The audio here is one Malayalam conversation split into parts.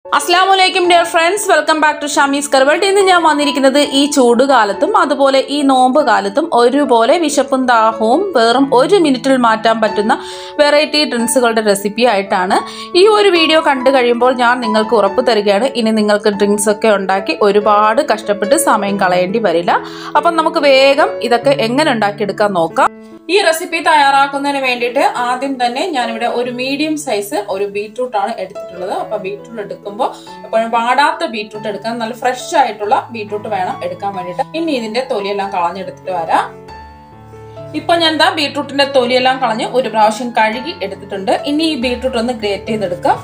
അസ്സാം വലൈക്കും dear friends welcome back to ഷമീസ് കർവൾട്ട് ഇന്ന് ഞാൻ വന്നിരിക്കുന്നത് ഈ ചൂടുകാലത്തും അതുപോലെ ഈ നോമ്പ് കാലത്തും ഒരുപോലെ വിശപ്പും ദാഹവും വെറും ഒരു മിനിറ്റിൽ മാറ്റാൻ പറ്റുന്ന വെറൈറ്റി ഡ്രിങ്ക്സുകളുടെ റെസിപ്പി ആയിട്ടാണ് ഈ ഒരു വീഡിയോ കണ്ടു കഴിയുമ്പോൾ ഞാൻ നിങ്ങൾക്ക് ഉറപ്പ് തരികയാണ് ഇനി നിങ്ങൾക്ക് ഡ്രിങ്ക്സ് ഒക്കെ ഉണ്ടാക്കി ഒരുപാട് കഷ്ടപ്പെട്ട് സമയം കളയേണ്ടി വരില്ല അപ്പം നമുക്ക് വേഗം ഇതൊക്കെ എങ്ങനെ ഉണ്ടാക്കിയെടുക്കാൻ നോക്കാം ഈ റെസിപ്പി തയ്യാറാക്കുന്നതിന് വേണ്ടിയിട്ട് ആദ്യം തന്നെ ഞാനിവിടെ ഒരു മീഡിയം സൈസ് ഒരു ബീട്രൂട്ട് ആണ് എടുത്തിട്ടുള്ളത് അപ്പൊ ബീട്രൂട്ട് എടുക്കുമ്പോൾ എപ്പോഴും വാടാത്ത ബീട്രൂട്ട് എടുക്കാൻ നല്ല ഫ്രഷ് ആയിട്ടുള്ള ബീട്രൂട്ട് വേണം എടുക്കാൻ വേണ്ടിയിട്ട് ഇനി ഇതിന്റെ തൊലിയെല്ലാം കളഞ്ഞെടുത്തിട്ട് വരാം ഇപ്പൊ ഞാൻ എന്താ ബീട്രൂട്ടിന്റെ തൊലിയെല്ലാം കളഞ്ഞ് ഒരു പ്രാവശ്യം കഴുകി എടുത്തിട്ടുണ്ട് ഇനി ഈ ബീട്രൂട്ട് ഒന്ന് ഗ്രേറ്റ് ചെയ്തെടുക്കാം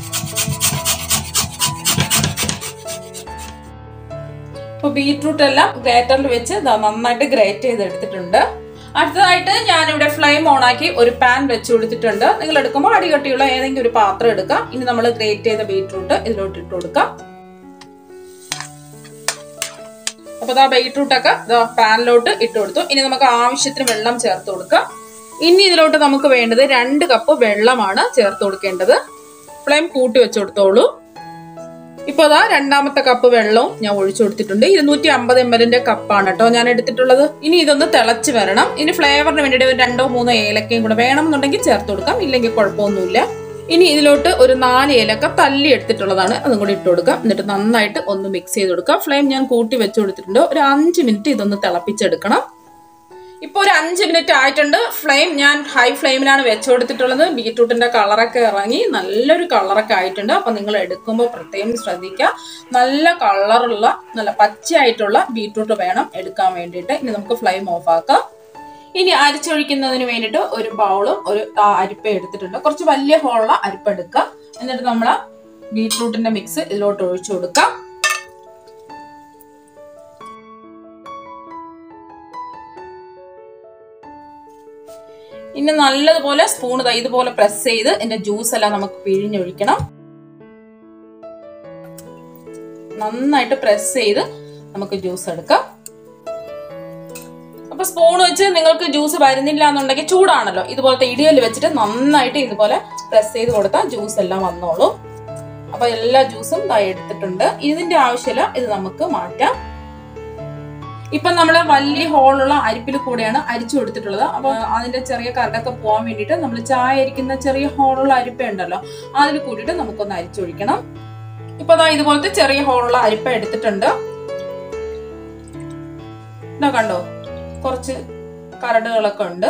ഇപ്പൊ ബീട്രൂട്ട് എല്ലാം ഗ്രേറ്ററിൽ വെച്ച് നന്നായിട്ട് ഗ്രേറ്റ് ചെയ്തെടുത്തിട്ടുണ്ട് അടുത്തതായിട്ട് ഞാനിവിടെ ഫ്ലെയിം ഓണാക്കി ഒരു പാൻ വെച്ച് കൊടുത്തിട്ടുണ്ട് നിങ്ങൾ എടുക്കുമ്പോൾ അടികട്ടിയുള്ള ഏതെങ്കിലും ഒരു പാത്രം എടുക്കാം ഇനി നമ്മൾ ഗ്രേറ്റ് ചെയ്ത ബീട്രൂട്ട് ഇതിലോട്ട് ഇട്ട് കൊടുക്കാം അപ്പൊ ഇതാ ബീട്രൂട്ടൊക്കെ പാനിലോട്ട് ഇട്ട് കൊടുത്തു ഇനി നമുക്ക് ആവശ്യത്തിന് വെള്ളം ചേർത്ത് കൊടുക്കാം ഇനി ഇതിലോട്ട് നമുക്ക് വേണ്ടത് രണ്ട് കപ്പ് വെള്ളമാണ് ചേർത്ത് കൊടുക്കേണ്ടത് ഫ്ലെയിം കൂട്ടി വെച്ച് കൊടുത്തോളൂ ഇപ്പൊ അതാ രണ്ടാമത്തെ കപ്പ് വെള്ളവും ഞാൻ ഒഴിച്ചു കൊടുത്തിട്ടുണ്ട് ഇരുന്നൂറ്റി അമ്പത് എം എല്ലിന്റെ കപ്പാണ് കേട്ടോ ഞാൻ എടുത്തിട്ടുള്ളത് ഇനി ഇതൊന്ന് തിളച്ച് വരണം ഇനി ഫ്ലേവറിന് വേണ്ടിയിട്ട് ഒരു രണ്ടോ മൂന്നോ ഏലക്കയും കൂടെ വേണമെന്നുണ്ടെങ്കിൽ ചേർത്ത് കൊടുക്കാം ഇല്ലെങ്കിൽ കുഴപ്പമൊന്നുമില്ല ഇനി ഇതിലോട്ട് ഒരു നാല് ഏലക്ക തല്ലി എടുത്തിട്ടുള്ളതാണ് അതും കൂടി ഇട്ട് കൊടുക്കാം എന്നിട്ട് നന്നായിട്ട് ഒന്ന് മിക്സ് ചെയ്ത് കൊടുക്കാം ഫ്ലെയിം ഞാൻ കൂട്ടി വെച്ച് കൊടുത്തിട്ടുണ്ട് ഒരു അഞ്ച് മിനിറ്റ് ഇതൊന്ന് തിളപ്പിച്ചെടുക്കണം ഇപ്പൊ ഒരു അഞ്ച് മിനിറ്റ് ആയിട്ടുണ്ട് ഫ്ലെയിം ഞാൻ ഹൈ ഫ്ലെയിമിലാണ് വെച്ചു കൊടുത്തിട്ടുള്ളത് ബീട്രൂട്ടിന്റെ കളറൊക്കെ ഇറങ്ങി നല്ലൊരു കളറൊക്കെ ആയിട്ടുണ്ട് അപ്പൊ നിങ്ങൾ എടുക്കുമ്പോൾ പ്രത്യേകം ശ്രദ്ധിക്കുക നല്ല കളറുള്ള നല്ല പച്ചയായിട്ടുള്ള ബീട്രൂട്ട് വേണം എടുക്കാൻ വേണ്ടിയിട്ട് ഇനി നമുക്ക് ഫ്ലെയിം ഓഫ് ആക്കാം ഇനി അരിച്ചൊഴിക്കുന്നതിന് വേണ്ടിയിട്ട് ഒരു ബൗളും ഒരു അരിപ്പ എടുത്തിട്ടുണ്ട് കുറച്ച് വലിയ ഹോളുള്ള അരിപ്പ എടുക്കുക എന്നിട്ട് നമ്മൾ ബീട്രൂട്ടിന്റെ മിക്സ് ഇതിലോട്ട് ഒഴിച്ചു കൊടുക്കാം ഇനി നല്ലതുപോലെ സ്പൂൺ ഇതുപോലെ പ്രസ് ചെയ്ത് ഇതിന്റെ ജ്യൂസ് എല്ലാം നമുക്ക് പിഴിഞ്ഞൊഴിക്കണം നന്നായിട്ട് പ്രസ് ചെയ്ത് നമുക്ക് ജ്യൂസ് എടുക്കാം അപ്പൊ സ്പൂൺ വെച്ച് നിങ്ങൾക്ക് ജ്യൂസ് വരുന്നില്ല എന്നുണ്ടെങ്കിൽ ചൂടാണല്ലോ ഇതുപോലത്തെ ഇടിയൽ വെച്ചിട്ട് നന്നായിട്ട് ഇതുപോലെ പ്രസ് ചെയ്ത് കൊടുത്താൽ ജ്യൂസ് എല്ലാം വന്നോളൂ അപ്പൊ എല്ലാ ജ്യൂസും എടുത്തിട്ടുണ്ട് ഇതിന്റെ ആവശ്യമില്ല ഇത് നമുക്ക് മാറ്റാം ഇപ്പൊ നമ്മള് വലിയ ഹോളുള്ള അരിപ്പിൽ കൂടെയാണ് അരിച്ചു കൊടുത്തിട്ടുള്ളത് അപ്പൊ അതിന്റെ ചെറിയ കരടൊക്കെ പോകാൻ വേണ്ടിയിട്ട് നമ്മൾ ചായ അരിക്കുന്ന ചെറിയ ഹോളുള്ള അരിപ്പ ഉണ്ടല്ലോ അതിൽ കൂട്ടിയിട്ട് നമുക്കൊന്ന് അരിച്ചൊഴിക്കണം ഇപ്പൊ അതാ ഇതുപോലത്തെ ചെറിയ ഹോളുള്ള അരിപ്പ എടുത്തിട്ടുണ്ട് ഇതാ കണ്ടോ കുറച്ച് കരടുകളൊക്കെ ഉണ്ട്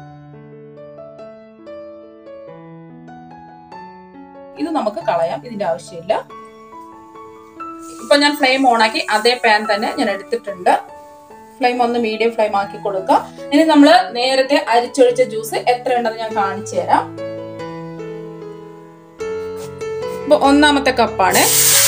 ഇത് നമുക്ക് കളയാം ഇതിന്റെ ആവശ്യമില്ല ഇപ്പൊ ഞാൻ ഫ്ലെയിം ഓണാക്കി അതേ പാൻ തന്നെ ഞാൻ എടുത്തിട്ടുണ്ട് ഫ്ലെയിം ഒന്ന് മീഡിയം ഫ്ലെയിം ആക്കി കൊടുക്കുക ഇനി നമ്മൾ നേരത്തെ അരിച്ചൊഴിച്ച ജ്യൂസ് എത്ര ഉണ്ടെന്ന് ഞാൻ കാണിച്ചു തരാം ഇപ്പൊ ഒന്നാമത്തെ കപ്പാണ്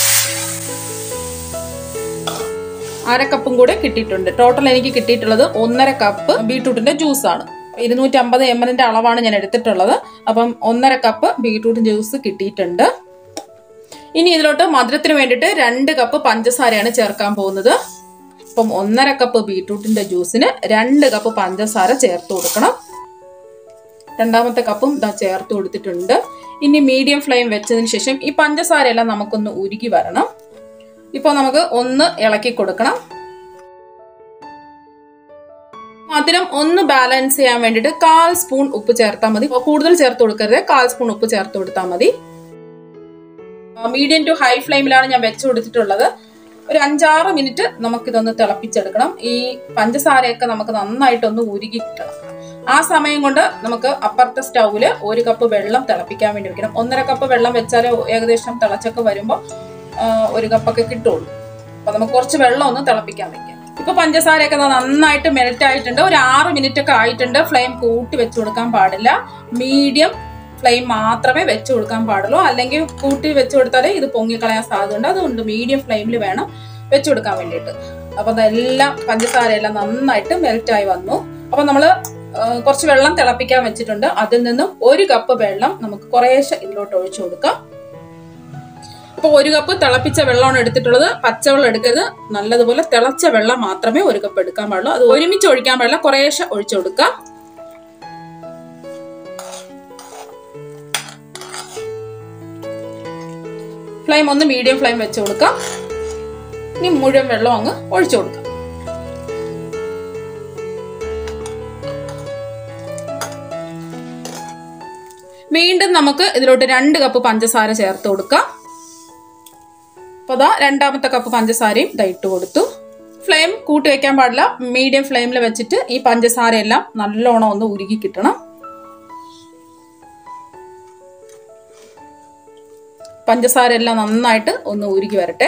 അര കപ്പും കൂടെ കിട്ടിയിട്ടുണ്ട് ടോട്ടൽ എനിക്ക് കിട്ടിയിട്ടുള്ളത് ഒന്നര കപ്പ് ബീട്രൂട്ടിന്റെ ജ്യൂസ് ആണ് ഇരുന്നൂറ്റി അമ്പത് എം എല്ലിന്റെ അളവാണ് ഞാൻ എടുത്തിട്ടുള്ളത് അപ്പം ഒന്നര കപ്പ് ബീട്രൂട്ട് ജ്യൂസ് കിട്ടിയിട്ടുണ്ട് ഇനി ഇതിലോട്ട് മധുരത്തിന് വേണ്ടിയിട്ട് രണ്ട് കപ്പ് പഞ്ചസാരയാണ് ചേർക്കാൻ പോകുന്നത് അപ്പം ഒന്നര കപ്പ് ബീട്രൂട്ടിന്റെ ജ്യൂസിന് രണ്ട് കപ്പ് പഞ്ചസാര ചേർത്ത് കൊടുക്കണം രണ്ടാമത്തെ കപ്പും ഇതാ ചേർത്ത് കൊടുത്തിട്ടുണ്ട് ഇനി മീഡിയം ഫ്ലെയിം വെച്ചതിന് ശേഷം ഈ പഞ്ചസാര എല്ലാം നമുക്കൊന്ന് ഉരുകി വരണം ഇപ്പോൾ നമുക്ക് ഒന്ന് ഇളക്കി കൊടുക്കണം മധുരം ഒന്ന് ബാലൻസ് ചെയ്യാൻ വേണ്ടിയിട്ട് കാൽ സ്പൂൺ ഉപ്പ് ചേർത്താൽ മതി കൂടുതൽ ചേർത്ത് കൊടുക്കരുത് കാൽ സ്പൂൺ ഉപ്പ് ചേർത്ത് കൊടുത്താൽ മതി മീഡിയം ടു ഹൈ ഫ്ലെയിമിലാണ് ഞാൻ വെച്ച് കൊടുത്തിട്ടുള്ളത് ഒരു അഞ്ചാറ് മിനിറ്റ് നമുക്കിതൊന്ന് തിളപ്പിച്ചെടുക്കണം ഈ പഞ്ചസാരയൊക്കെ നമുക്ക് നന്നായിട്ടൊന്ന് ഉരുകി കിട്ടണം ആ സമയം കൊണ്ട് നമുക്ക് അപ്പുറത്തെ സ്റ്റൗവില് ഒരു കപ്പ് വെള്ളം തിളപ്പിക്കാൻ വേണ്ടി വെക്കണം ഒന്നര കപ്പ് വെള്ളം വെച്ചാൽ ഏകദേശം തിളച്ചൊക്കെ വരുമ്പോൾ ഒരു കപ്പൊക്കെ കിട്ടുള്ളൂ അപ്പൊ നമുക്ക് കുറച്ച് വെള്ളം ഒന്ന് തിളപ്പിക്കാൻ വെക്കാം ഇപ്പൊ പഞ്ചസാരയൊക്കെ നന്നായിട്ട് മെൽറ്റ് ആയിട്ടുണ്ട് ഒരു ആറ് മിനിറ്റ് ഒക്കെ ആയിട്ടുണ്ട് ഫ്ലെയിം കൂട്ടി വെച്ച് കൊടുക്കാൻ പാടില്ല മീഡിയം ഫ്ലെയിം മാത്രമേ വെച്ച് കൊടുക്കാൻ പാടുള്ളൂ അല്ലെങ്കിൽ കൂട്ടി വെച്ച് കൊടുത്താലേ ഇത് പൊങ്ങിക്കളയാൻ സാധ്യതയുണ്ട് അതുകൊണ്ട് മീഡിയം ഫ്ലെയിമിൽ വേണം വെച്ച് കൊടുക്കാൻ വേണ്ടിയിട്ട് അപ്പൊ അതെല്ലാം പഞ്ചസാര എല്ലാം നന്നായിട്ട് മെൽറ്റായി വന്നു അപ്പൊ നമ്മള് കുറച്ച് വെള്ളം തിളപ്പിക്കാൻ വെച്ചിട്ടുണ്ട് അതിൽ നിന്നും ഒരു കപ്പ് വെള്ളം നമുക്ക് കുറേശ്ശെ ഇതിലോട്ട് ഒഴിച്ചു കൊടുക്കാം അപ്പൊ ഒരു കപ്പ് തിളപ്പിച്ച വെള്ളമാണ് എടുത്തിട്ടുള്ളത് പച്ചവെള്ളം എടുക്കരുത് നല്ലതുപോലെ തിളച്ച വെള്ളം മാത്രമേ ഒരു കപ്പ് എടുക്കാൻ പാടുള്ളൂ അത് ഒരുമിച്ച് ഒഴിക്കാൻ പാടില്ല കുറേശ്ശെ ഒഴിച്ചു കൊടുക്കാം ഫ്ലെയിം ഒന്ന് മീഡിയം ഫ്ലെയിം വെച്ച് കൊടുക്കാം ഇനി മുഴുവൻ വെള്ളം അങ്ങ് ഒഴിച്ചു കൊടുക്കാം വീണ്ടും നമുക്ക് ഇതിലോട്ട് രണ്ട് കപ്പ് പഞ്ചസാര ചേർത്ത് കൊടുക്കാം അപ്പോൾ അതാ രണ്ടാമത്തെ കപ്പ് പഞ്ചസാരയും ഇതാ ഇട്ട് കൊടുത്തു ഫ്ലെയിം കൂട്ടി വെക്കാൻ പാടില്ല മീഡിയം ഫ്ലെയിമിൽ വെച്ചിട്ട് ഈ പഞ്ചസാരയെല്ലാം നല്ലോണം ഒന്ന് ഉരുകി കിട്ടണം പഞ്ചസാര എല്ലാം നന്നായിട്ട് ഒന്ന് ഉരുകി വരട്ടെ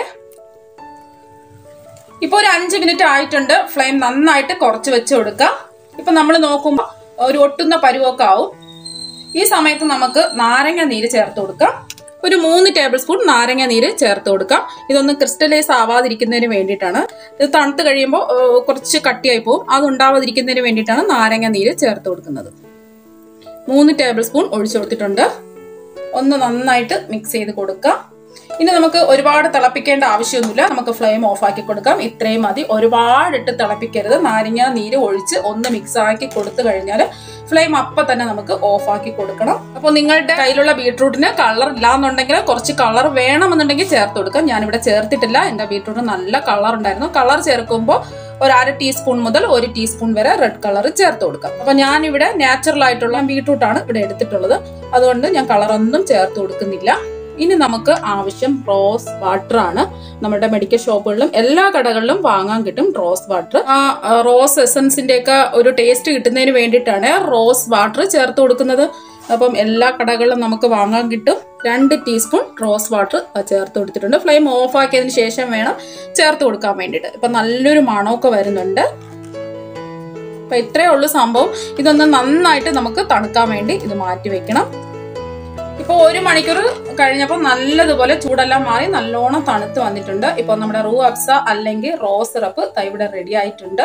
ഇപ്പൊ ഒരു അഞ്ച് മിനിറ്റ് ആയിട്ടുണ്ട് ഫ്ലെയിം നന്നായിട്ട് കുറച്ച് വെച്ച് കൊടുക്കാം ഇപ്പൊ നമ്മൾ നോക്കുമ്പോൾ ഒരു ഒട്ടുന്ന പരുവൊക്കെ ആവും ഈ സമയത്ത് നമുക്ക് നാരങ്ങ നീര് ചേർത്ത് കൊടുക്കാം ഒരു മൂന്ന് ടേബിൾ സ്പൂൺ നാരങ്ങ നീര് ചേർത്ത് കൊടുക്കാം ഇതൊന്ന് ക്രിസ്റ്റലൈസ് ആവാതിരിക്കുന്നതിന് വേണ്ടിയിട്ടാണ് ഇത് തണുത്ത് കഴിയുമ്പോൾ ഏഹ്, കുറച്ച് കട്ടിയായി പോകും അത് ഉണ്ടാവാതിരിക്കുന്നതിന് വേണ്ടിയിട്ടാണ് നാരങ്ങ നീര് ചേർത്ത് കൊടുക്കുന്നത് മൂന്ന് ടേബിൾ സ്പൂൺ ഒഴിച്ചു കൊടുത്തിട്ടുണ്ട് ഒന്ന് നന്നായിട്ട് മിക്സ് ചെയ്ത് കൊടുക്കാം ഇനി നമുക്ക് ഒരുപാട് തിളപ്പിക്കേണ്ട ആവശ്യമൊന്നുമില്ല നമുക്ക് ഫ്ലെയിം ഓഫ് ആക്കി കൊടുക്കാം ഇത്രയും മതി ഒരുപാടിട്ട് തിളപ്പിക്കരുത് നാരങ്ങ നീര് ഒഴിച്ച് ഒന്ന് മിക്സ് ആക്കി കൊടുത്തു കഴിഞ്ഞാൽ ഫ്ലെയിം അപ്പൊ തന്നെ നമുക്ക് ഓഫ് ആക്കി കൊടുക്കണം അപ്പോൾ നിങ്ങളുടെ കയ്യിലുള്ള ബീട്രൂട്ടിന് കളർ ഇല്ലാന്നുണ്ടെങ്കിൽ കുറച്ച് കളർ വേണമെന്നുണ്ടെങ്കിൽ ചേർത്ത് കൊടുക്കാം ഞാനിവിടെ ചേർത്തിട്ടില്ല എന്റെ ബീട്രൂട്ട് നല്ല കളർ ഉണ്ടായിരുന്നു കളർ ചേർക്കുമ്പോൾ ഒരു അര ടീസ്പൂൺ മുതൽ ഒരു ടീസ്പൂൺ വരെ റെഡ് കളർ ചേർത്ത് കൊടുക്കാം അപ്പൊ ഞാനിവിടെ നാച്ചുറൽ ആയിട്ടുള്ള ബീട്രൂട്ടാണ് ഇവിടെ എടുത്തിട്ടുള്ളത് അതുകൊണ്ട് ഞാൻ കളറൊന്നും ചേർത്ത് കൊടുക്കുന്നില്ല ഇനി നമുക്ക് ആവശ്യം റോസ് വാട്ടർ ആണ് നമ്മുടെ മെഡിക്കൽ ഷോപ്പുകളിലും എല്ലാ കടകളിലും വാങ്ങാൻ കിട്ടും റോസ് വാട്ടർ ആ ആ, റോസ് എസൻസിന്റെ ഒക്കെ ഒരു ടേസ്റ്റ് കിട്ടുന്നതിന് വേണ്ടിയിട്ടാണ് റോസ് വാട്ടർ ചേർത്ത് കൊടുക്കുന്നത് അപ്പം എല്ലാ കടകളിലും നമുക്ക് വാങ്ങാൻ കിട്ടും രണ്ട് ടീസ്പൂൺ റോസ് വാട്ടർ ചേർത്ത് കൊടുത്തിട്ടുണ്ട് ഫ്ലെയിം ഓഫ് ആക്കിയതിന് ശേഷം വേണം ചേർത്ത് കൊടുക്കാൻ വേണ്ടിയിട്ട് ഇപ്പൊ നല്ലൊരു മണമൊക്കെ വരുന്നുണ്ട് അപ്പൊ ഇത്രയേ ഉള്ളൂ സംഭവം ഇതൊന്ന് നന്നായിട്ട് നമുക്ക് തണുക്കാൻ വേണ്ടി ഇത് മാറ്റി വെക്കണം ഇപ്പൊ ഒരു മണിക്കൂർ കഴിഞ്ഞപ്പോൾ നല്ലതുപോലെ ചൂടെല്ലാം മാറി നല്ലോണം തണുത്ത് വന്നിട്ടുണ്ട് ഇപ്പൊ നമ്മുടെ റൂ അബ്സ അല്ലെങ്കിൽ റോസ് സിറപ്പ് ദാ ഇവിടെ റെഡി ആയിട്ടുണ്ട്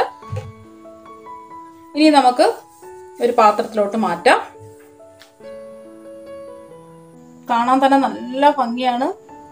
ഇനി നമുക്ക് ഒരു പാത്രത്തിലോട്ട് മാറ്റാം കാണാൻ തന്നെ നല്ല ഭംഗിയാണ്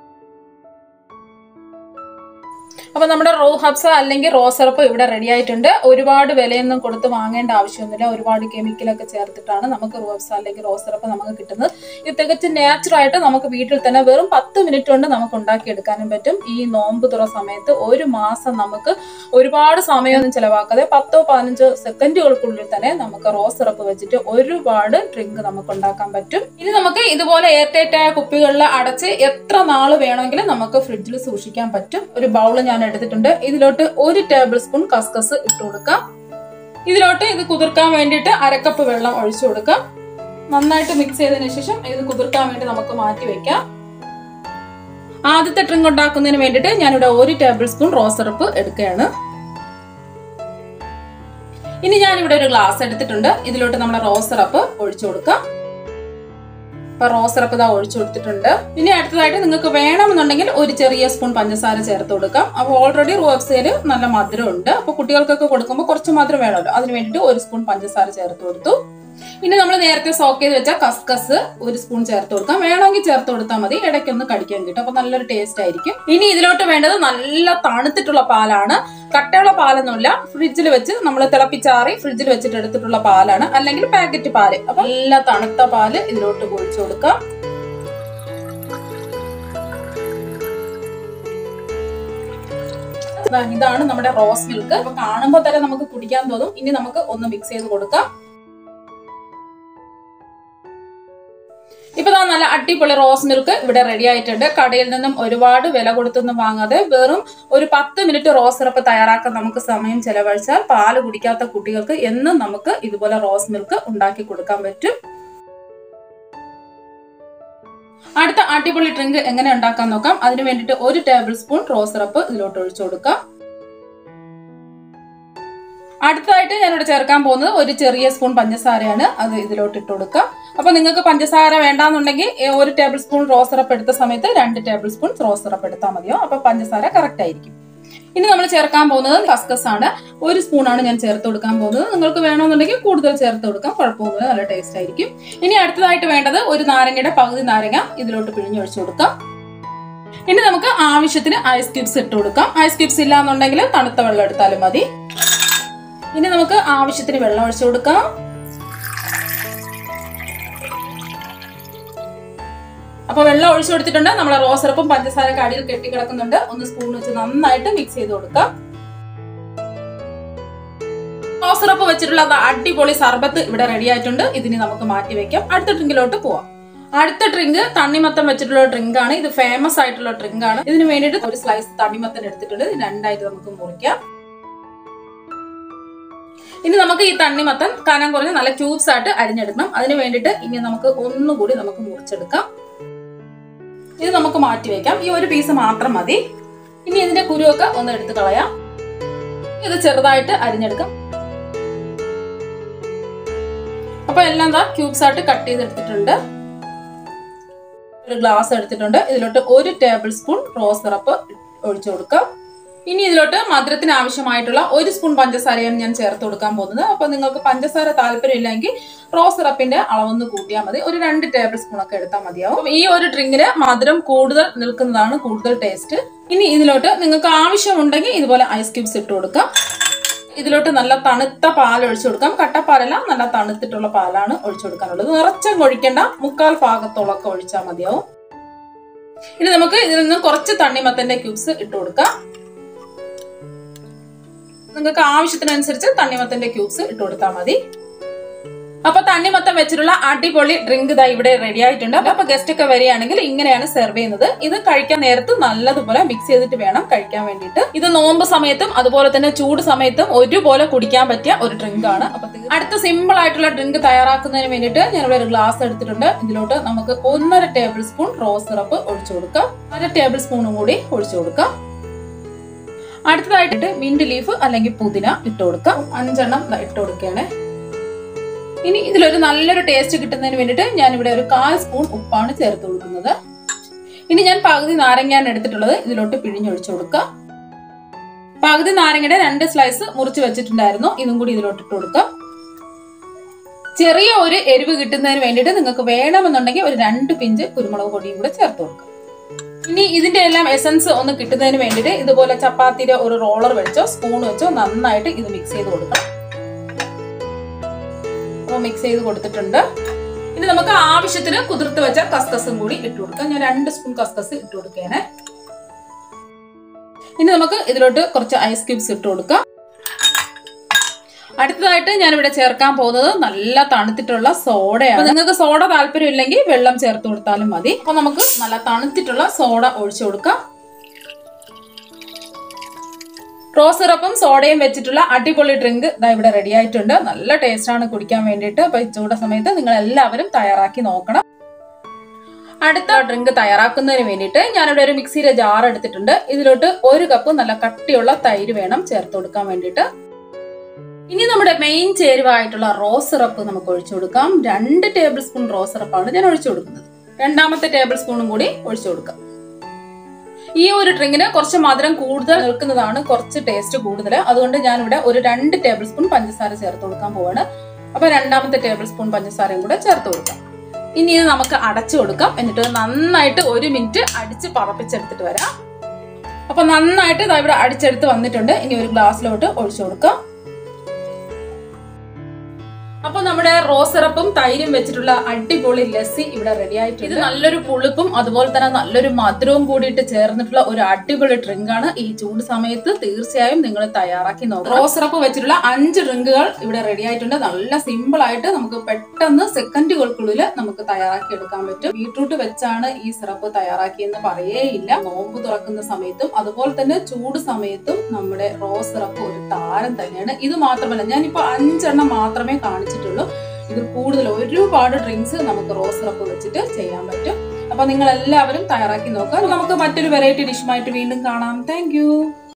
അപ്പൊ നമ്മുടെ റോ ഹബ്സ അല്ലെങ്കിൽ റോ സിറപ്പ് ഇവിടെ റെഡി ആയിട്ടുണ്ട് ഒരുപാട് വിലയൊന്നും കൊടുത്ത് വാങ്ങേണ്ട ആവശ്യമൊന്നുമില്ല ഒരുപാട് കെമിക്കലൊക്കെ ചേർത്തിട്ടാണ് നമുക്ക് റോ ഹബ്സ അല്ലെങ്കിൽ റോ സിറപ്പ് നമുക്ക് കിട്ടുന്നത് ഇത് തികച്ചും നാച്ചുറൽ ആയിട്ട് നമുക്ക് വീട്ടിൽ തന്നെ വെറും പത്ത് മിനിറ്റ് കൊണ്ട് നമുക്ക് ഉണ്ടാക്കിയെടുക്കാനും പറ്റും ഈ നോമ്പ് തുറ സമയത്ത് ഒരു മാസം നമുക്ക് ഒരുപാട് സമയമൊന്നും ചിലവാക്കാതെ പത്തോ പതിനഞ്ചോ സെക്കൻഡുകൾക്കുള്ളിൽ തന്നെ നമുക്ക് റോ സിറപ്പ് വെച്ചിട്ട് ഒരുപാട് ഡ്രിങ്ക് നമുക്ക് ഉണ്ടാക്കാൻ പറ്റും ഇനി നമുക്ക് ഇതുപോലെ എയർ ടൈറ്റ് ആയ കുപ്പികളിൽ അടച്ച് എത്ര നാൾ വേണമെങ്കിലും നമുക്ക് ഫ്രിഡ്ജിൽ സൂക്ഷിക്കാൻ പറ്റും ഒരു ബൗള് ഞാൻ എടുത്തിട്ടുണ്ട് ഇതിലോട്ട് ഒരു ടേബിൾ സ്പൂൺ കസ്കസ് ഇട്ട് കൊടുക്കാം ഇതിലോട്ട് ഇത് കുതിർക്കാൻ വേണ്ടിയിട്ട് അരക്കപ്പ് വെള്ളം ഒഴിച്ചു കൊടുക്കാം നന്നായിട്ട് മിക്സ് ചെയ്തതിനു ശേഷം ഇത് കുതിർക്കാൻ വേണ്ടി നമുക്ക് മാറ്റി വെക്കാം ആദ്യത്തെ ഡ്രിങ്ക് ഉണ്ടാക്കുന്നതിന് വേണ്ടിയിട്ട് ഞാനിവിടെ ഒരു ടേബിൾ സ്പൂൺ റോസ് സിറപ്പ് എടുക്കുകയാണ് ഇനി ഞാനിവിടെ ഒരു ഗ്ലാസ് എടുത്തിട്ടുണ്ട് ഇതിലോട്ട് നമ്മുടെ റോസ് സിറപ്പ് ഒഴിച്ചു കൊടുക്കാം അപ്പൊ റോസ് സിറപ്പ് ഇതാ ഒഴിച്ചു കൊടുത്തിട്ടുണ്ട് ഇനി അടുത്തതായിട്ട് നിങ്ങൾക്ക് വേണമെന്നുണ്ടെങ്കിൽ ഒരു ചെറിയ സ്പൂൺ പഞ്ചസാര ചേർത്ത് കൊടുക്കാം അപ്പോൾ ഓൾറെഡി റോബ്സയിൽ നല്ല മധുരം ഉണ്ട് അപ്പോൾ കുട്ടികൾക്കൊക്കെ കൊടുക്കുമ്പോൾ കുറച്ച് മധുരം വേണമല്ലോ അതിന് വേണ്ടിയിട്ട് ഒരു സ്പൂൺ പഞ്ചസാര ചേർത്ത് കൊടുത്തു ഇനി നമ്മൾ നേരത്തെ സോക്ക് ചെയ്ത് വെച്ച കസ്കസ് ഒരു സ്പൂൺ ചേർത്ത് കൊടുക്കാം വേണമെങ്കിൽ ചേർത്ത് കൊടുത്താൽ മതി ഇടയ്ക്കൊന്ന് കടിക്കാൻ കിട്ടും അപ്പൊ നല്ലൊരു ടേസ്റ്റ് ആയിരിക്കും ഇനി ഇതിലോട്ട് വേണ്ടത് നല്ല തണുത്തിട്ടുള്ള പാലാണ് കട്ടയുള്ള പാലൊന്നുമില്ല ഫ്രിഡ്ജിൽ വെച്ച് നമ്മൾ തിളപ്പിച്ചാറി ഫ്രിഡ്ജിൽ വെച്ചിട്ട് എടുത്തിട്ടുള്ള പാലാണ് അല്ലെങ്കിൽ പാക്കറ്റ് പാല് അപ്പൊ നല്ല തണുത്ത പാല് ഇതിലോട്ട് ഒഴിച്ചു കൊടുക്കാം ദാ ഇതാണ് നമ്മുടെ റോസ് മിൽക്ക് അപ്പൊ കാണുമ്പോൾ തന്നെ നമുക്ക് കുടിക്കാൻ തോന്നും ഇനി നമുക്ക് ഒന്ന് മിക്സ് ചെയ്ത് കൊടുക്കാം ഇപ്പൊ ദാ നല്ല അടിപൊളി റോസ് മിൽക്ക് ഇവിടെ റെഡി ആയിട്ടുണ്ട് കടയിൽ നിന്നും ഒരുപാട് വില കൊടുത്തൊന്നും വാങ്ങാതെ വെറും ഒരു പത്ത് മിനിറ്റ് റോസ് സിറപ്പ് തയ്യാറാക്കാൻ നമുക്ക് സമയം ചെലവഴിച്ചാൽ പാല് കുടിക്കാത്ത കുട്ടികൾക്ക് എന്നും നമുക്ക് ഇതുപോലെ റോസ് മിൽക്ക് ഉണ്ടാക്കി കൊടുക്കാൻ പറ്റും അടുത്ത അടിപൊളി ഡ്രിങ്ക് എങ്ങനെ ഉണ്ടാക്കാൻ നോക്കാം അതിന് വേണ്ടിയിട്ട് ഒരു ടേബിൾ സ്പൂൺ റോസ് സിറപ്പ് ഇതിലോട്ട് ഒഴിച്ചു കൊടുക്കാം അടുത്തതായിട്ട് ഞാനിവിടെ ചേർക്കാൻ പോകുന്നത് ഒരു ചെറിയ സ്പൂൺ പഞ്ചസാരയാണ് അത് ഇതിലോട്ട് ഇട്ട് കൊടുക്കാം അപ്പൊ നിങ്ങൾക്ക് പഞ്ചസാര വേണ്ടാന്നുണ്ടെങ്കിൽ ഏ, ഒരു ടേബിൾ സ്പൂൺ റോസ് സിറപ്പ് എടുത്ത സമയത്ത് രണ്ട് ടേബിൾ സ്പൂൺ റോസ് സിറപ്പ് എടുത്താൽ മതിയോ അപ്പൊ പഞ്ചസാര കറക്റ്റ് ആയിരിക്കും ഇനി നമ്മൾ ചേർക്കാൻ പോകുന്നത് കസ്കസ് ആണ് ഒരു സ്പൂണാണ് ഞാൻ ചേർത്ത് കൊടുക്കാൻ പോകുന്നത് നിങ്ങൾക്ക് വേണമെന്നുണ്ടെങ്കിൽ കൂടുതൽ ചേർത്ത് കൊടുക്കാം കുഴപ്പമൊന്നുമില്ല നല്ല ടേസ്റ്റ് ആയിരിക്കും ഇനി അടുത്തതായിട്ട് വേണ്ടത് ഒരു നാരങ്ങയുടെ പകുതി നാരങ്ങ ഇതിലോട്ട് പിഴിഞ്ഞൊഴിച്ചു കൊടുക്കാം ഇനി നമുക്ക് ആവശ്യത്തിന് ഐസ് ക്യൂബ്സ് ഇട്ട് കൊടുക്കാം ഐസ് ക്യൂബ്സ് ഇല്ലാന്നുണ്ടെങ്കിൽ തണുത്ത വെള്ളം എടുത്താലും മതി ഇനി നമുക്ക് ആവശ്യത്തിന് വെള്ളം ഒഴിച്ചു കൊടുക്കാം അപ്പൊ വെള്ളം ഒഴിച്ചു കൊടുത്തിട്ടുണ്ട് നമ്മളെ റോസ് സിറപ്പും പഞ്ചസാരയൊക്കെ അടിയിൽ കെട്ടിക്കിടക്കുന്നുണ്ട് ഒന്ന് സ്പൂൺ വെച്ച് നന്നായിട്ട് മിക്സ് ചെയ്ത് കൊടുക്കാം റോസ് സിറപ്പ് വെച്ചിട്ടുള്ള ദാ അടിപൊളി സർബത്ത് ഇവിടെ റെഡി ആയിട്ടുണ്ട് ഇതിന് നമുക്ക് മാറ്റി വെക്കാം അടുത്ത ഡ്രിങ്കിലോട്ട് പോവാം അടുത്ത ഡ്രിങ്ക് തണ്ണിമത്തം വെച്ചിട്ടുള്ള ഡ്രിങ്ക് ആണ് ഇത് ഫേമസ് ആയിട്ടുള്ള ഡ്രിങ്ക് ആണ് ഇതിന് വേണ്ടിയിട്ട് ഒരു സ്ലൈസ് തണ്ണിമത്തൻ എടുത്തിട്ടുണ്ട് ഇത് രണ്ടായിട്ട് നമുക്ക് മുറിക്കാം ഇനി നമുക്ക് ഈ തണ്ണിമത്തൻ കനം കുറഞ്ഞ് നല്ല ക്യൂബ്സ് ആയിട്ട് അരിഞ്ഞെടുക്കണം അതിന് വേണ്ടിയിട്ട് ഇനി നമുക്ക് ഒന്നുകൂടി നമുക്ക് മുറിച്ചെടുക്കാം ഇത് നമുക്ക് മാറ്റി വെക്കാം ഈ ഒരു പീസ് മാത്രം മതി ഇനി ഇതിന്റെ കുരുവൊക്കെ ഒന്ന് എടുത്ത് കളയാം ഇത് ചെറുതായിട്ട് അരിഞ്ഞെടുക്കാം അപ്പൊ എല്ലാം എന്താ ക്യൂബ്സ് ആയിട്ട് കട്ട് ചെയ്തെടുത്തിട്ടുണ്ട് ഒരു ഗ്ലാസ് എടുത്തിട്ടുണ്ട് ഇതിലോട്ട് ഒരു ടേബിൾ സ്പൂൺ റോസ് സിറപ്പ് ഒഴിച്ചു കൊടുക്കാം ഇനി ഇതിലോട്ട് മധുരത്തിന് ആവശ്യമായിട്ടുള്ള ഒരു സ്പൂൺ പഞ്ചസാരയാണ് ഞാൻ ചേർത്ത് കൊടുക്കാൻ പോകുന്നത് അപ്പൊ നിങ്ങൾക്ക് പഞ്ചസാര താല്പര്യമില്ലെങ്കിൽ റോസ് സിറപ്പിന്റെ അളവൊന്ന് കൂട്ടിയാൽ മതി ഒരു രണ്ട് ടേബിൾ സ്പൂൺ ഒക്കെ എടുത്താൽ മതിയാവും ഈ ഒരു ഡ്രിങ്കിന് മധുരം കൂടുതൽ നിൽക്കുന്നതാണ് കൂടുതൽ ടേസ്റ്റ് ഇനി ഇതിലോട്ട് നിങ്ങൾക്ക് ആവശ്യമുണ്ടെങ്കിൽ ഇതുപോലെ ഐസ് ക്യൂബ്സ് ഇട്ട് കൊടുക്കാം ഇതിലോട്ട് നല്ല തണുത്ത പാൽ ഒഴിച്ചു കൊടുക്കാം കട്ടപ്പാലല്ല നല്ല തണുത്തിട്ടുള്ള പാലാണ് ഒഴിച്ചു കൊടുക്കാനുള്ളത് നിറച്ചും ഒഴിക്കേണ്ട മുക്കാൽ ഭാഗത്തോളൊക്കെ ഒഴിച്ചാൽ മതിയാവും ഇനി നമുക്ക് ഇതിൽ നിന്ന് കുറച്ച് തണ്ണിമത്തന്റെ ക്യൂബ്സ് ഇട്ട് കൊടുക്കാം നിങ്ങൾക്ക് ആവശ്യത്തിനനുസരിച്ച് തണ്ണിമത്തന്റെ ക്യൂബ്സ് ഇട്ട് കൊടുത്താൽ മതി അപ്പൊ തണ്ണിമത്തം വെച്ചിട്ടുള്ള അടിപൊളി ഡ്രിങ്ക് ഇതാ ഇവിടെ റെഡി ആയിട്ടുണ്ട് അപ്പൊ ഗസ്റ്റ് ഒക്കെ വരികയാണെങ്കിൽ ഇങ്ങനെയാണ് സെർവ് ചെയ്യുന്നത് ഇത് കഴിക്കാൻ നേരത്ത് നല്ലതുപോലെ മിക്സ് ചെയ്തിട്ട് വേണം കഴിക്കാൻ വേണ്ടിയിട്ട് ഇത് നോമ്പ് സമയത്തും അതുപോലെ തന്നെ ചൂട് സമയത്തും ഒരുപോലെ കുടിക്കാൻ പറ്റിയ ഒരു ഡ്രിങ്ക് ആണ് അപ്പൊ തീ- അടുത്ത സിമ്പിൾ ആയിട്ടുള്ള ഡ്രിങ്ക് തയ്യാറാക്കുന്നതിന് വേണ്ടിയിട്ട് ഞാൻ ഇവിടെ ഒരു ഗ്ലാസ് എടുത്തിട്ടുണ്ട് ഇതിലോട്ട് നമുക്ക് ഒന്നര ടേബിൾ സ്പൂൺ റോസ് സിറപ്പ് ഒഴിച്ചു കൊടുക്കാം അര ടേബിൾ സ്പൂണും കൂടി ഒഴിച്ചു കൊടുക്കാം അടുത്തതായിട്ട് മിന്റ് ലീഫ് അല്ലെങ്കിൽ പുതിന ഇട്ട് കൊടുക്കാം അഞ്ചെണ്ണം ദാ ഇട്ട് കൊടുക്കുകയാണ് ഇനി ഇതിലൊരു നല്ലൊരു ടേസ്റ്റ് കിട്ടുന്നതിന് വേണ്ടിയിട്ട് ഞാൻ ഇവിടെ ഒരു കാൽ സ്പൂൺ ഉപ്പാണ് ചേർത്ത് കൊടുക്കുന്നത് ഇനി ഞാൻ പകുതി നാരങ്ങയാണ് എടുത്തിട്ടുള്ളത് ഇതിലോട്ട് പിഴിഞ്ഞൊഴിച്ചു കൊടുക്കാം പകുതി നാരങ്ങയുടെ രണ്ട് സ്ലൈസ് മുറിച്ച് വെച്ചിട്ടുണ്ടായിരുന്നു ഇതും കൂടി ഇതിലോട്ട് ഇട്ട് കൊടുക്കാം ചെറിയ ഒരു എരിവ് കിട്ടുന്നതിന് വേണ്ടിയിട്ട് നിങ്ങൾക്ക് വേണമെന്നുണ്ടെങ്കിൽ ഒരു രണ്ട് പിഞ്ച് കുരുമുളക് പൊടിയും കൂടെ ചേർത്ത് കൊടുക്കാം ഇനി ഇതിന്റെ എല്ലാം എസൻസ് ഒന്ന് കിട്ടുന്നതിന് വേണ്ടിയിട്ട് ഇതുപോലെ ചപ്പാത്തിയുടെ ഒരു റോളർ വെച്ചോ സ്പൂൺ വെച്ചോ നന്നായിട്ട് ഇത് മിക്സ് ചെയ്ത് കൊടുക്കണം അപ്പോൾ മിക്സ് ചെയ്ത് കൊടുത്തിട്ടുണ്ട് ഇനി നമുക്ക് ആവശ്യത്തിന് കുതിർത്ത് വെച്ച കസ്കസും കൂടി ഇട്ട് കൊടുക്കാം ഞാൻ രണ്ട് സ്പൂൺ കസ്കസ് ഇട്ട് കൊടുക്കുകയാണ് ഇനി നമുക്ക് ഇതിലോട്ട് കുറച്ച് ഐസ് ക്യൂബ്സ് ഇട്ട് കൊടുക്കാം അടുത്തതായിട്ട് ഞാൻ ഇവിടെ ചേർക്കാൻ പോകുന്നത് നല്ല തണുത്തിട്ടുള്ള സോഡയാണ് നിങ്ങൾക്ക് സോഡ താല്പര്യമില്ലെങ്കിൽ വെള്ളം ചേർത്ത് കൊടുത്താലും മതി അപ്പൊ നമുക്ക് നല്ല തണുത്തിട്ടുള്ള സോഡ ഒഴിച്ചു കൊടുക്കാം റോസ് സിറപ്പും സോഡയും വെച്ചിട്ടുള്ള അടിപൊളി ഡ്രിങ്ക് ഇതാ ഇവിടെ റെഡി ആയിട്ടുണ്ട് നല്ല ടേസ്റ്റ് ആണ് കുടിക്കാൻ വേണ്ടിയിട്ട് അപ്പൊ ഈ ചൂട സമയത്ത് നിങ്ങൾ എല്ലാവരും തയ്യാറാക്കി നോക്കണം അടുത്ത ഡ്രിങ്ക് തയ്യാറാക്കുന്നതിന് വേണ്ടിയിട്ട് ഞാനിവിടെ ഒരു മിക്സിയിലെ ജാർ എടുത്തിട്ടുണ്ട് ഇതിലോട്ട് ഒരു കപ്പ് നല്ല കട്ടിയുള്ള തൈര് വേണം ചേർത്ത് കൊടുക്കാൻ വേണ്ടിയിട്ട് ഇനി നമ്മുടെ മെയിൻ ചേരുവായിട്ടുള്ള റോസ് സിറപ്പ് നമുക്ക് ഒഴിച്ചു കൊടുക്കാം രണ്ട് ടേബിൾ സ്പൂൺ റോസ് സിറപ്പാണ് ഞാൻ ഒഴിച്ചു കൊടുക്കുന്നത് രണ്ടാമത്തെ ടേബിൾ സ്പൂണും കൂടി ഒഴിച്ചു കൊടുക്കാം ഈ ഒരു ഡ്രിങ്കിന് കുറച്ച് മധുരം കൂടുതൽ നിൽക്കുന്നതാണ് കുറച്ച് ടേസ്റ്റ് കൂടുതൽ അതുകൊണ്ട് ഞാനിവിടെ ഒരു രണ്ട് ടേബിൾ സ്പൂൺ പഞ്ചസാര ചേർത്ത് കൊടുക്കാൻ പോവാണ് അപ്പൊ രണ്ടാമത്തെ ടേബിൾ സ്പൂൺ പഞ്ചസാരയും കൂടെ ചേർത്ത് കൊടുക്കാം ഇനി ഇത് നമുക്ക് അടച്ചു കൊടുക്കാം എന്നിട്ട് നന്നായിട്ട് ഒരു മിനിറ്റ് അടിച്ച് പറപ്പിച്ചെടുത്തിട്ട് വരാം അപ്പൊ നന്നായിട്ട് ഇതാ ഇവിടെ അടിച്ചെടുത്ത് വന്നിട്ടുണ്ട് ഇനി ഒരു ഗ്ലാസ്സിലോട്ട് ഒഴിച്ചു കൊടുക്കാം അപ്പൊ നമ്മുടെ റോസ് സിറപ്പും തൈരും വെച്ചിട്ടുള്ള അടിപൊളി ലസ്സി ഇവിടെ റെഡി ആയിട്ടുണ്ട് ഇത് നല്ലൊരു പുളിപ്പും അതുപോലെ തന്നെ നല്ലൊരു മധുരവും കൂടിയിട്ട് ചേർന്നിട്ടുള്ള ഒരു അടിപൊളി ഡ്രിങ്ക് ആണ് ഈ ചൂട് സമയത്ത് തീർച്ചയായും നിങ്ങൾ തയ്യാറാക്കി നോക്കാം റോസ് സിറപ്പ് വെച്ചിട്ടുള്ള അഞ്ച് ഡ്രിങ്കുകൾ ഇവിടെ റെഡി ആയിട്ടുണ്ട് നല്ല സിമ്പിൾ ആയിട്ട് നമുക്ക് പെട്ടെന്ന് സെക്കൻഡുകൾക്കുള്ളിൽ നമുക്ക് തയ്യാറാക്കി എടുക്കാൻ പറ്റും ബീട്രൂട്ട് വെച്ചാണ് ഈ സിറപ്പ് തയ്യാറാക്കിയെന്ന് പറയേയില്ല നോമ്പ് തുറക്കുന്ന സമയത്തും അതുപോലെ തന്നെ ചൂട് സമയത്തും നമ്മുടെ റോസ് സിറപ്പ് ഒരു താരം തന്നെയാണ് ഇത് മാത്രമല്ല ഞാനിപ്പോ അഞ്ചെണ്ണം മാത്രമേ കാണിച്ചിട്ടുള്ളൂ ഇത് കൂടുതൽ ഒരുപാട് ഡ്രിങ്ക്സ് നമുക്ക് റോസ് സിറപ്പ് വെച്ചിട്ട് ചെയ്യാൻ പറ്റും അപ്പൊ നിങ്ങൾ എല്ലാവരും തയ്യാറാക്കി നോക്കുക അപ്പൊ നമുക്ക് മറ്റൊരു വെറൈറ്റി ഡിഷുമായിട്ട് വീണ്ടും കാണാം താങ്ക്